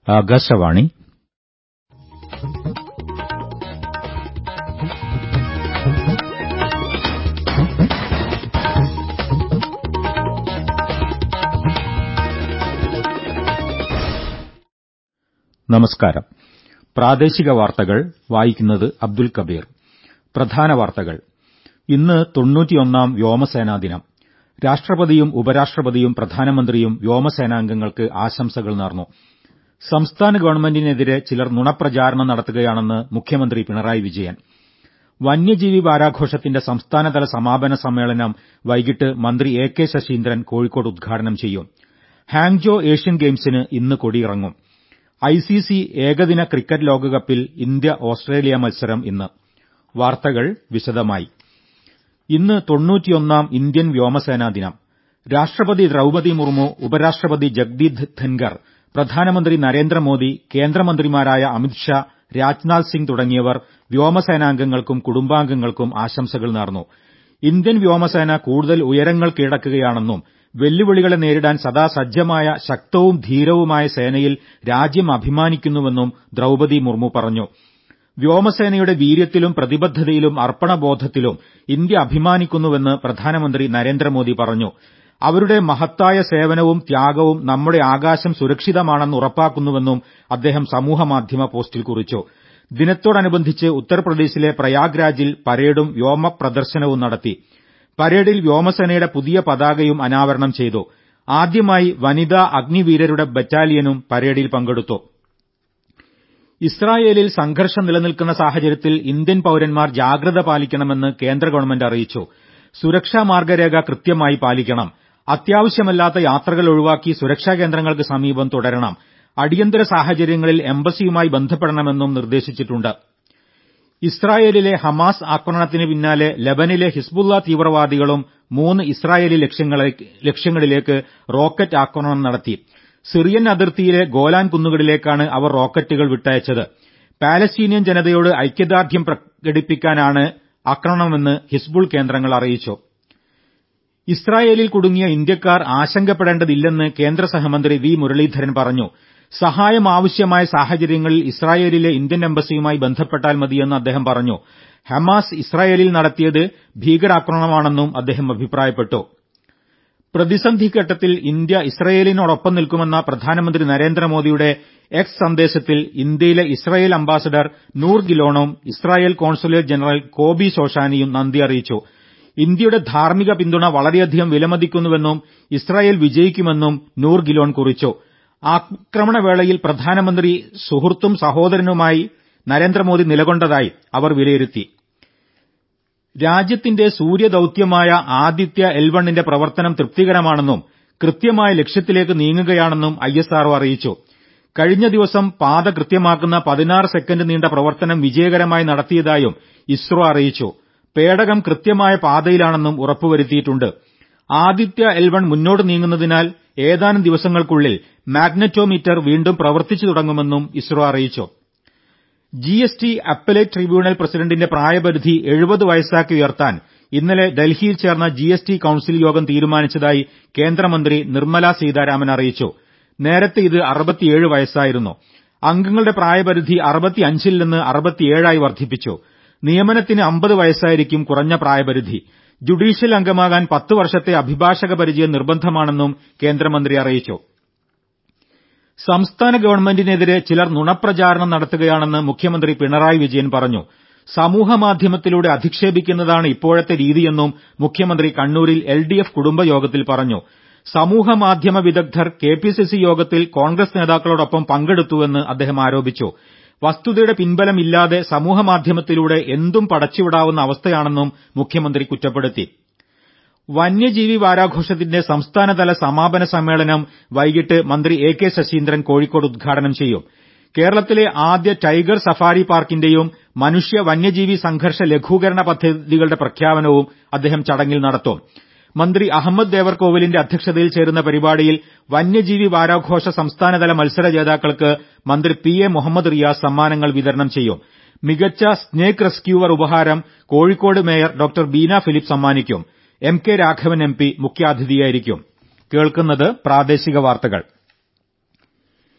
ആകാശവാണി നമസ്കാരം പ്രാദേശിക വാർത്തകൾ വായിക്കുന്നത് അബ്ദുൽ കബീർ പ്രധാന വാർത്തകൾ ഇന്ന് തൊണ്ണൂറ്റിയൊന്നാം വ്യോമസേനാ ദിനം രാഷ്ട്രപതിയും ഉപരാഷ്ട്രപതിയും പ്രധാനമന്ത്രിയും വ്യോമസേനാംഗങ്ങൾക്ക് ആശംസകൾ നേർന്നു സംസ്ഥാന ഗവൺമെന്റിനെതിരെ ചിലർ നുണപ്രചാരണം നടത്തുകയാണെന്ന് മുഖ്യമന്ത്രി പിണറായി വിജയൻ വന്യജീവി വാരാഘോഷത്തിന്റെ സംസ്ഥാനതല സമാപന സമ്മേളനം വൈകിട്ട് മന്ത്രി എ കെ ശശീന്ദ്രൻ കോഴിക്കോട് ഉദ്ഘാടനം ചെയ്യും ഹാങ്ജോ ഏഷ്യൻ ഗെയിംസിന് ഇന്ന് കൊടിയിറങ്ങും ഐസിസി ഏകദിന ക്രിക്കറ്റ് ലോകകപ്പിൽ ഇന്ത്യ ഓസ്ട്രേലിയ മത്സരം ഇന്ന് വാർത്തകൾ വിശദമായി ഇന്ന് തൊണ്ണൂറ്റിയൊന്നാം ഇന്ത്യൻ വ്യോമസേനാ ദിനം രാഷ്ട്രപതി ദ്രൌപദി മുർമു ഉപരാഷ്ട്രപതി ജഗ്ദീപ് ധൻഖർ പ്രധാനമന്ത്രി നരേന്ദ്രമോദി കേന്ദ്രമന്ത്രിമാരായ അമിത്ഷാ രാജ്നാഥ് സിംഗ് തുടങ്ങിയവർ വ്യോമസേനാംഗങ്ങൾക്കും കുടുംബാംഗങ്ങൾക്കും ആശംസകൾ നേർന്നു ഇന്ത്യൻ വ്യോമസേന കൂടുതൽ ഉയരങ്ങൾ കീഴടക്കുകയാണെന്നും വെല്ലുവിളികളെ നേരിടാൻ സദാ സജ്ജമായ ശക്തവും ധീരവുമായ സേനയിൽ രാജ്യം അഭിമാനിക്കുന്നുവെന്നും ദ്രൌപദി മുർമു പറഞ്ഞു വ്യോമസേനയുടെ വീര്യത്തിലും പ്രതിബദ്ധതയിലും അർപ്പണബോധത്തിലും ഇന്ത്യ അഭിമാനിക്കുന്നുവെന്ന് പ്രധാനമന്ത്രി നരേന്ദ്രമോദി പറഞ്ഞു അവരുടെ മഹത്തായ സേവനവും ത്യാഗവും നമ്മുടെ ആകാശം സുരക്ഷിതമാണെന്ന് ഉറപ്പാക്കുന്നുവെന്നും അദ്ദേഹം സമൂഹമാധ്യമ പോസ്റ്റിൽ കുറിച്ചു ദിനത്തോടനുബന്ധിച്ച് ഉത്തർപ്രദേശിലെ പ്രയാഗ്രാജിൽ പരേഡും വ്യോമ പ്രദർശനവും നടത്തി പരേഡിൽ വ്യോമസേനയുടെ പുതിയ പതാകയും അനാവരണം ചെയ്തു ആദ്യമായി വനിതാ അഗ്നിവീരരുടെ ബറ്റാലിയനും പരേഡിൽ പങ്കെടുത്തു ഇസ്രായേലിൽ സംഘർഷം നിലനിൽക്കുന്ന സാഹചര്യത്തിൽ ഇന്ത്യൻ പൌരന്മാർ ജാഗ്രത പാലിക്കണമെന്ന് കേന്ദ്ര ഗവൺമെന്റ് അറിയിച്ചു സുരക്ഷാ മാർഗ്ഗരേഖ കൃത്യമായി പാലിക്കണം അത്യാവശ്യമല്ലാത്ത യാത്രകൾ ഒഴിവാക്കി സുരക്ഷാ കേന്ദ്രങ്ങൾക്ക് സമീപം തുടരണം അടിയന്തര സാഹചര്യങ്ങളിൽ എംബസിയുമായി ബന്ധപ്പെടണമെന്നും നിർദ്ദേശിച്ചിട്ടുണ്ട് ഇസ്രായേലിലെ ഹമാസ് ആക്രമണത്തിന് പിന്നാലെ ലബനിലെ ഹിസ്ബുള്ള തീവ്രവാദികളും മൂന്ന് ഇസ്രായേലി ലക്ഷ്യങ്ങളിലേക്ക് റോക്കറ്റ് ആക്രമണം നടത്തി സിറിയൻ അതിർത്തിയിലെ ഗോലാൻ കുന്നുകളിലേക്കാണ് അവർ റോക്കറ്റുകൾ വിട്ടയച്ചത് പാലസ്തീനിയൻ ജനതയോട് ഐക്യദാർഢ്യം പ്രകടിപ്പിക്കാനാണ് ആക്രമണമെന്ന് ഹിസ്ബുൾ കേന്ദ്രങ്ങൾ അറിയിച്ചു ഇസ്രായേലിൽ കുടുങ്ങിയ ഇന്ത്യക്കാർ ആശങ്കപ്പെടേണ്ടതില്ലെന്ന് കേന്ദ്ര സഹമന്ത്രി വി മുരളീധരൻ പറഞ്ഞു സഹായം ആവശ്യമായ സാഹചര്യങ്ങളിൽ ഇസ്രായേലിലെ ഇന്ത്യൻ എംബസിയുമായി ബന്ധപ്പെട്ടാൽ മതിയെന്ന് അദ്ദേഹം പറഞ്ഞു ഹമാസ് ഇസ്രായേലിൽ നടത്തിയത് ഭീകരാക്രമണമാണെന്നും അദ്ദേഹം അഭിപ്രായപ്പെട്ടു പ്രതിസന്ധി ഘട്ടത്തിൽ ഇന്ത്യ ഇസ്രായേലിനോടൊപ്പം നിൽക്കുമെന്ന പ്രധാനമന്ത്രി നരേന്ദ്രമോദിയുടെ എക്സ് സന്ദേശത്തിൽ ഇന്ത്യയിലെ ഇസ്രായേൽ അംബാസഡർ നൂർ ഗിലോണും ഇസ്രായേൽ കോൺസുലേറ്റ് ജനറൽ കോബി ശോഷാനിയും നന്ദി അറിയിച്ചു ഇന്ത്യയുടെ ധാർമ്മിക പിന്തുണ വളരെയധികം വിലമതിക്കുന്നുവെന്നും ഇസ്രായേൽ വിജയിക്കുമെന്നും നൂർ ഗിലോൺ കുറിച്ചു ആക്രമണവേളയിൽ പ്രധാനമന്ത്രി സുഹൃത്തും സഹോദരനുമായി നരേന്ദ്രമോദി നിലകൊണ്ടതായി അവർ വിലയിരുത്തി രാജ്യത്തിന്റെ സൂര്യദൌത്യമായ ആദിത്യ എൽ വണ്ണിന്റെ പ്രവർത്തനം തൃപ്തികരമാണെന്നും കൃത്യമായ ലക്ഷ്യത്തിലേക്ക് നീങ്ങുകയാണെന്നും ഐഎസ്ആർഒ അറിയിച്ചു കഴിഞ്ഞ ദിവസം പാത കൃത്യമാക്കുന്ന പതിനാറ് സെക്കൻഡ് നീണ്ട പ്രവർത്തനം വിജയകരമായി നടത്തിയതായും ഇസ്രോ അറിയിച്ചു പേടകം കൃത്യമായ പാതയിലാണെന്നും ഉറപ്പുവരുത്തിയിട്ടുണ്ട് ആദിത്യ എൽ വൺ മുന്നോട്ട് നീങ്ങുന്നതിനാൽ ഏതാനും ദിവസങ്ങൾക്കുള്ളിൽ മാഗ്നറ്റോമീറ്റർ വീണ്ടും പ്രവർത്തിച്ചു തുടങ്ങുമെന്നും ഇസ്രോ അറിയിച്ചു ജിഎസ്ടി അപ്പലേറ്റ് ട്രിബ്യൂണൽ പ്രസിഡന്റിന്റെ പ്രായപരിധി എഴുപത് വയസ്സാക്കി ഉയർത്താൻ ഇന്നലെ ഡൽഹിയിൽ ചേർന്ന ജിഎസ്ടി കൌൺസിൽ യോഗം തീരുമാനിച്ചതായി കേന്ദ്രമന്ത്രി നിർമ്മല സീതാരാമൻ അറിയിച്ചു നേരത്തെ ഇത് അറുപത്തിയേഴ് വയസ്സായിരുന്നു അംഗങ്ങളുടെ പ്രായപരിധി അറുപത്തിയഞ്ചിൽ നിന്ന് അറുപത്തിയേഴായി വർദ്ധിപ്പിച്ചു നിയമനത്തിന് അമ്പത് വയസ്സായിരിക്കും കുറഞ്ഞ പ്രായപരിധി ജുഡീഷ്യൽ അംഗമാകാൻ പത്ത് വർഷത്തെ അഭിഭാഷക പരിചയം നിർബന്ധമാണെന്നും കേന്ദ്രമന്ത്രി അറിയിച്ചു സംസ്ഥാന ഗവൺമെന്റിനെതിരെ ചിലർ നുണപ്രചാരണം നടത്തുകയാണെന്ന് മുഖ്യമന്ത്രി പിണറായി വിജയൻ പറഞ്ഞു സമൂഹമാധ്യമത്തിലൂടെ അധിക്ഷേപിക്കുന്നതാണ് ഇപ്പോഴത്തെ രീതിയെന്നും മുഖ്യമന്ത്രി കണ്ണൂരിൽ എൽഡിഎഫ് കുടുംബയോഗത്തിൽ പറഞ്ഞു സമൂഹമാധ്യമ വിദഗ്ധർ കെപിസിസി യോഗത്തിൽ കോൺഗ്രസ് നേതാക്കളോടൊപ്പം പങ്കെടുത്തുവെന്ന് അദ്ദേഹം ആരോപിച്ചു വസ്തുതയുടെ പിൻബലമില്ലാതെ സമൂഹമാധ്യമത്തിലൂടെ എന്തും പടച്ചുവിടാവുന്ന അവസ്ഥയാണെന്നും മുഖ്യമന്ത്രി കുറ്റപ്പെടുത്തി വന്യജീവി വാരാഘോഷത്തിന്റെ സംസ്ഥാനതല സമാപന സമ്മേളനം വൈകിട്ട് മന്ത്രി എ കെ ശശീന്ദ്രൻ കോഴിക്കോട് ഉദ്ഘാടനം ചെയ്യും കേരളത്തിലെ ആദ്യ ടൈഗർ സഫാരി പാർക്കിന്റെയും മനുഷ്യ വന്യജീവി സംഘർഷ ലഘൂകരണ പദ്ധതികളുടെ പ്രഖ്യാപനവും അദ്ദേഹം ചടങ്ങിൽ നടത്തും മന്ത്രി അഹമ്മദ് ദേവർകോവിലിന്റെ അധ്യക്ഷതയിൽ ചേരുന്ന പരിപാടിയിൽ വന്യജീവി വാരാഘോഷ സംസ്ഥാനതല മത്സര ജേതാക്കൾക്ക് മന്ത്രി പി എ മുഹമ്മദ് റിയാസ് സമ്മാനങ്ങൾ വിതരണം ചെയ്യും മികച്ച സ്നേക് റെസ്ക്യൂവർ ഉപഹാരം Kozhikode mayor doctor Beena Philip സമ്മാനിക്കും M K Raghavan M P മുഖ്യാതിഥിയായിരിക്കും കേൾക്കുന്നത് പ്രാദേശിക വാർത്തകൾ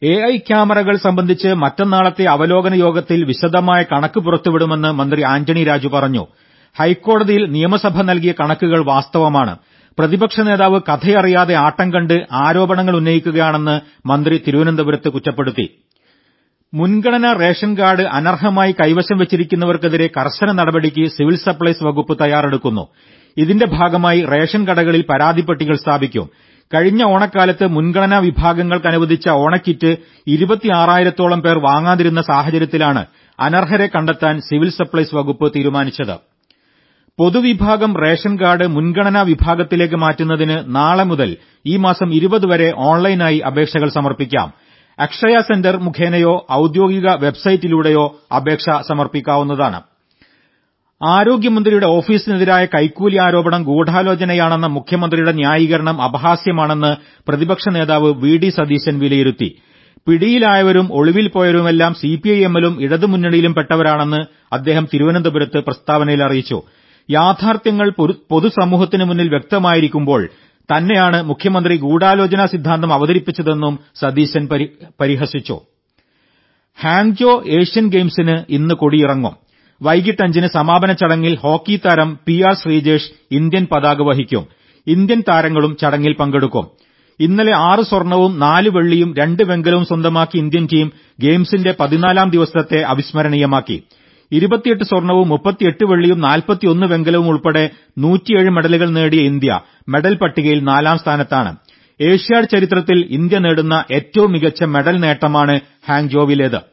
എ ഐ ക്യാമറകൾ സംബന്ധിച്ച് മറ്റന്നാളത്തെ അവലോകന യോഗത്തിൽ വിശദമായ കണക്ക് പുറത്തുവിടുമെന്ന് മന്ത്രി ആന്റണി രാജു പറഞ്ഞു ഹൈക്കോടതിയിൽ നിയമസഭ നൽകിയ കണക്കുകൾ വാസ്തവമാണ് പ്രതിപക്ഷ നേതാവ് കഥയറിയാതെ ആട്ടം കണ്ട് ആരോപണങ്ങൾ ഉന്നയിക്കുകയാണെന്ന് മന്ത്രി തിരുവനന്തപുരത്ത് കുറ്റപ്പെടുത്തി മുൻഗണനാ റേഷൻ കാർഡ് അനർഹമായി കൈവശം വെച്ചിരിക്കുന്നവർക്കെതിരെ കർശന നടപടിക്ക് സിവിൽ സപ്ലൈസ് വകുപ്പ് തയ്യാറെടുക്കുന്നു ഇതിന്റെ ഭാഗമായി റേഷൻ കടകളിൽ പരാതിപ്പെട്ടികൾ സ്ഥാപിക്കും കഴിഞ്ഞ ഓണക്കാലത്ത് മുൻഗണനാ വിഭാഗങ്ങൾക്ക് അനുവദിച്ച ഓണക്കിറ്റ് ഇരുപത്തിയാറായിരത്തോളം പേർ വാങ്ങാതിരുന്ന സാഹചര്യത്തിലാണ് അനർഹരെ കണ്ടെത്താൻ സിവിൽ സപ്ലൈസ് വകുപ്പ് തീരുമാനിച്ചത് പൊതുവിഭാഗം റേഷൻ കാർഡ് മുൻഗണനാ വിഭാഗത്തിലേക്ക് മാറ്റുന്നതിന് നാളെ മുതൽ ഈ മാസം ഇരുപത് വരെ ഓൺലൈനായി അപേക്ഷകൾ സമർപ്പിക്കാം അക്ഷയ സെന്റർ മുഖേനയോ ഔദ്യോഗിക വെബ്സൈറ്റിലൂടെയോ അപേക്ഷ സമർപ്പിക്കാവുന്നതാണ് ആരോഗ്യമന്ത്രിയുടെ ഓഫീസിനെതിരായ കൈക്കൂലി ആരോപണം ഗൂഢാലോചനയാണെന്ന മുഖ്യമന്ത്രിയുടെ ന്യായീകരണം അപഹാസ്യമാണെന്ന് പ്രതിപക്ഷ നേതാവ് വി ഡി സതീശൻ വിലയിരുത്തി പിടിയിലായവരും ഒളിവിൽ പോയവരുമെല്ലാം സിപിഐഎമ്മിലും ഇടതുമുന്നണിയിലും പെട്ടവരാണെന്ന് അദ്ദേഹം തിരുവനന്തപുരത്ത് പ്രസ്താവനയിൽ അറിയിച്ചു യാഥാർത്ഥ്യങ്ങൾ പൊതുസമൂഹത്തിന് മുന്നിൽ വ്യക്തമായിരിക്കുമ്പോൾ തന്നെയാണ് മുഖ്യമന്ത്രി ഗൂഢാലോചനാ സിദ്ധാന്തം അവതരിപ്പിച്ചതെന്നും സതീശൻ പരിഹസിച്ചു ഹാങ്ജോ ഏഷ്യൻ ഗെയിംസിന് ഇന്ന് കൊടിയിറങ്ങും വൈകിട്ട് അഞ്ചിന് സമാപന ചടങ്ങിൽ ഹോക്കി താരം പി ആർ ശ്രീജേഷ് ഇന്ത്യൻ പതാക വഹിക്കും ഇന്ത്യൻ താരങ്ങളും ചടങ്ങിൽ പങ്കെടുക്കും ഇന്നലെ ആറ് സ്വർണവും നാല് വെള്ളിയും രണ്ട് വെങ്കലവും സ്വന്തമാക്കി ഇന്ത്യൻ ടീം ഗെയിംസിന്റെ പതിനാലാം ദിവസത്തെ അവിസ്മരണീയമാക്കി ഇരുപത്തിയെട്ട് സ്വർണവും മുപ്പത്തിയെട്ട് വെള്ളിയും നാൽപ്പത്തിയൊന്ന് വെങ്കലവും ഉൾപ്പെടെ നൂറ്റിയേഴ് മെഡലുകൾ നേടിയ ഇന്ത്യ മെഡൽ പട്ടികയിൽ നാലാം സ്ഥാനത്താണ് ഏഷ്യാഡ് ചരിത്രത്തിൽ ഇന്ത്യ നേടുന്ന ഏറ്റവും മികച്ച മെഡൽ നേട്ടമാണ് ഹാങ്ജോവിലേത്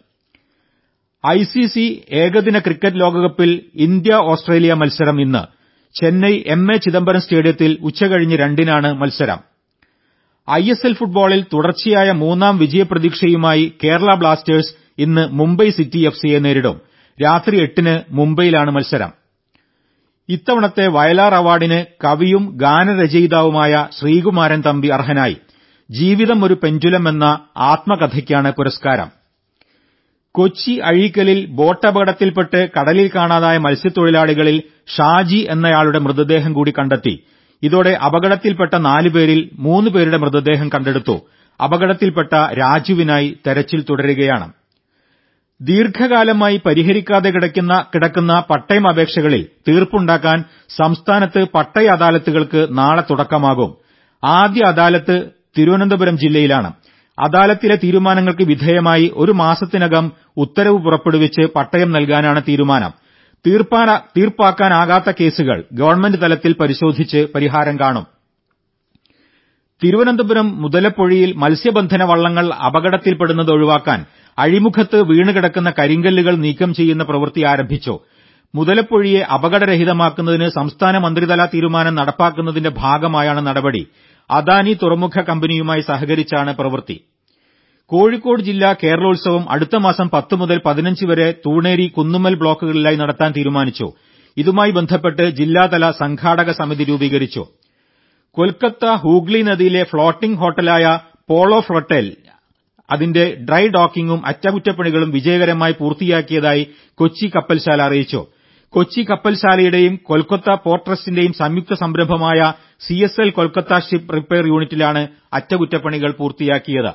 ഐസിസി ഏകദിന ക്രിക്കറ്റ് ലോകകപ്പിൽ ഇന്ത്യ ഓസ്ട്രേലിയ മത്സരം ഇന്ന് ചെന്നൈ എം എ ചിദംബരം സ്റ്റേഡിയത്തിൽ ഉച്ചകഴിഞ്ഞ് രണ്ടിനാണ് മത്സരം ഐഎസ്എൽ ഫുട്ബോളിൽ തുടർച്ചയായ മൂന്നാം വിജയപ്രതീക്ഷയുമായി കേരള ബ്ലാസ്റ്റേഴ്സ് ഇന്ന് മുംബൈ സിറ്റി എഫ്സിയെ നേരിടും രാത്രി എട്ടിന് മുംബൈയിലാണ് മത്സരം ഇത്തവണത്തെ വയലാർ അവാർഡിന് കവിയും ഗാനരചയിതാവുമായ ശ്രീകുമാരൻ തമ്പി അർഹനായി ജീവിതം ഒരു പെൻഡുലം എന്ന ആത്മകഥയ്ക്കാണ് പുരസ്കാരം കൊച്ചി അഴീക്കലിൽ ബോട്ടപകടത്തിൽപ്പെട്ട് കടലിൽ കാണാതായ മത്സ്യത്തൊഴിലാളികളിൽ ഷാജി എന്നയാളുടെ മൃതദേഹം കൂടി കണ്ടെത്തി ഇതോടെ അപകടത്തിൽപ്പെട്ട നാലുപേരിൽ മൂന്ന് പേരുടെ മൃതദേഹം കണ്ടെടുത്തു അപകടത്തിൽപ്പെട്ട രാജുവിനായി തെരച്ചിൽ തുടരുകയാണ് ദീർഘകാലമായി പരിഹരിക്കാതെ കിടക്കുന്ന കിടക്കുന്ന പട്ടയം അപേക്ഷകളിൽ തീർപ്പുണ്ടാക്കാൻ സംസ്ഥാനത്ത് പട്ടയ അദാലത്തുകൾക്ക് നാളെ തുടക്കമാകും ആദ്യ അദാലത്ത് തിരുവനന്തപുരം ജില്ലയിലാണ് അദാലത്തിലെ തീരുമാനങ്ങൾക്ക് വിധേയമായി ഒരു മാസത്തിനകം ഉത്തരവ് പുറപ്പെടുവിച്ച് പട്ടയം നൽകാനാണ് തീരുമാനം തീർപ്പാക്കാനാകാത്ത കേസുകൾ ഗവൺമെന്റ് തലത്തിൽ പരിശോധിച്ച് പരിഹാരം കാണും തിരുവനന്തപുരം മുതലപ്പൊഴിയിൽ മത്സ്യബന്ധന വള്ളങ്ങൾ അപകടത്തിൽപ്പെടുന്നത് ഒഴിവാക്കാൻ അഴിമുഖത്ത് വീണുകിടക്കുന്ന കരിങ്കല്ലുകൾ നീക്കം ചെയ്യുന്ന പ്രവൃത്തി ആരംഭിച്ചു മുതലപ്പൊഴിയെ അപകടരഹിതമാക്കുന്നതിന് സംസ്ഥാന മന്ത്രിതല തീരുമാനം നടപ്പാക്കുന്നതിന്റെ ഭാഗമായാണ് നടപടി അദാനി തുറമുഖ കമ്പനിയുമായി സഹകരിച്ചാണ് പ്രവൃത്തി കോഴിക്കോട് ജില്ലാ കേരളോത്സവം അടുത്ത മാസം പത്ത് മുതൽ പതിനഞ്ച് വരെ തൂണേരി കുന്നുമ്മൽ ബ്ലോക്കുകളിലായി നടത്താൻ തീരുമാനിച്ചു ഇതുമായി ബന്ധപ്പെട്ട് ജില്ലാതല സംഘാടക സമിതി രൂപീകരിച്ചു കൊൽക്കത്ത ഹൂഗ്ലി നദിയിലെ ഫ്ളോട്ടിംഗ് ഹോട്ടലായ പോളോ ഫ്ലോട്ടൽ അതിന്റെ ഡ്രൈ ഡോക്കിംഗും അറ്റകുറ്റപ്പണികളും വിജയകരമായി പൂർത്തിയാക്കിയതായി കൊച്ചി കപ്പൽശാല അറിയിച്ചു കൊച്ചി കപ്പൽശാലയുടെയും കൊൽക്കത്ത പോർട്ട് ട്രസ്റ്റിന്റെയും സംയുക്ത സംരംഭമായ സിഎസ്എൽ കൊൽക്കത്ത ഷിപ്പ് റിപ്പയർ യൂണിറ്റിലാണ് അറ്റകുറ്റപ്പണികൾ പൂർത്തിയാക്കിയത്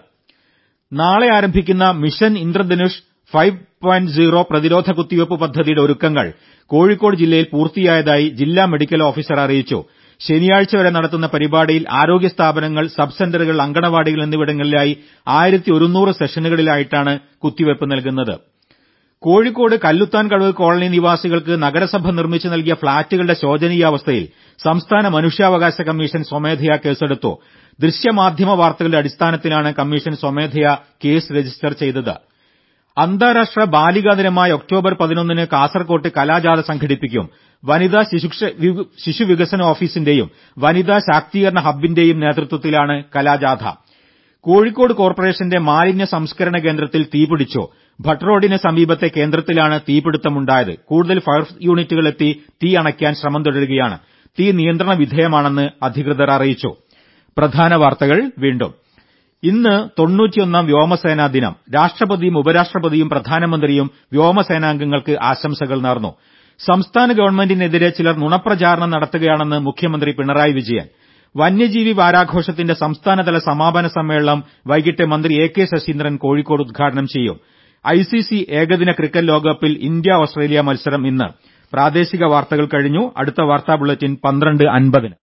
നാളെ ആരംഭിക്കുന്ന mission Indradhanush five point zero പ്രതിരോധ കുത്തിവയ്പ് പദ്ധതിയുടെ ഒരുക്കങ്ങൾ കോഴിക്കോട് ജില്ലയിൽ പൂർത്തിയായതായി ജില്ലാ മെഡിക്കൽ ഓഫീസർ അറിയിച്ചു ശനിയാഴ്ച വരെ നടത്തുന്ന പരിപാടിയിൽ ആരോഗ്യ സ്ഥാപനങ്ങൾ സബ് സെന്ററുകൾ അങ്കണവാടികൾ എന്നിവിടങ്ങളിലായി ആയിരത്തി ഒരുന്നൂറ് സെഷനുകളിലായിട്ടാണ് കുത്തിവയ്പ് നൽകുന്നത് കോഴിക്കോട് കല്ലുത്താൻകടവ് കോളനി നിവാസികൾക്ക് നഗരസഭ നിർമ്മിച്ചു നൽകിയ ഫ്ളാറ്റുകളുടെ ശോചനീയാവസ്ഥയിൽ സംസ്ഥാന മനുഷ്യാവകാശ കമ്മീഷൻ സ്വമേധയാ കേസെടുത്തു ദൃശ്യമാധ്യമ വാർത്തകളുടെ അടിസ്ഥാനത്തിലാണ് കമ്മീഷൻ സ്വമേധയാ കേസ് രജിസ്റ്റർ ചെയ്തത് അന്താരാഷ്ട്ര ബാലികാ ദിനമായ ഒക്ടോബർ പതിനൊന്നിന് കാസർകോട്ട് കലാജാഥ സംഘടിപ്പിക്കും വനിതാ ശിശുവികസന ഓഫീസിന്റെയും വനിതാ ശാക്തീകരണ ഹബ്ബിന്റെയും നേതൃത്വത്തിലാണ് കലാജാഥ കോഴിക്കോട് കോർപ്പറേഷന്റെ മാലിന്യ സംസ്കരണ കേന്ദ്രത്തിൽ തീപിടിച്ചു ഭട്ട് റോഡിന് സമീപത്തെ കേന്ദ്രത്തിലാണ് തീപിടുത്തമുണ്ടായത് കൂടുതൽ ഫയർ യൂണിറ്റുകൾ എത്തി തീ അണയ്ക്കാൻ ശ്രമം തുടരുകയാണ് തീ നിയന്ത്രണ വിധേയമാണെന്ന് അധികൃതർ അറിയിച്ചു പ്രധാന വാർത്തകൾ വീണ്ടും ഇന്ന് തൊണ്ണൂറ്റിയൊന്നാം വ്യോമസേനാ ദിനം രാഷ്ട്രപതിയും ഉപരാഷ്ട്രപതിയും പ്രധാനമന്ത്രിയും വ്യോമസേനാംഗങ്ങൾക്ക് ആശംസകൾ നേർന്നു സംസ്ഥാന ഗവൺമെന്റിനെതിരെ ചിലർ നുണപ്രചാരണം നടത്തുകയാണെന്ന് മുഖ്യമന്ത്രി പിണറായി വിജയൻ വന്യജീവി വാരാഘോഷത്തിന്റെ സംസ്ഥാനതല സമാപന സമ്മേളനം വൈകിട്ട് മന്ത്രി എ കെ ശശീന്ദ്രൻ കോഴിക്കോട് ഉദ്ഘാടനം ചെയ്യും ഐസിസി ഏകദിന ക്രിക്കറ്റ് ലോകകപ്പിൽ ഇന്ത്യ ഓസ്ട്രേലിയ മത്സരം ഇന്ന് പ്രാദേശിക വാർത്തകൾ കഴിഞ്ഞു അടുത്ത വാർത്താ ബുള്ളറ്റിൻ പന്ത്രണ്ട് അൻപതിന്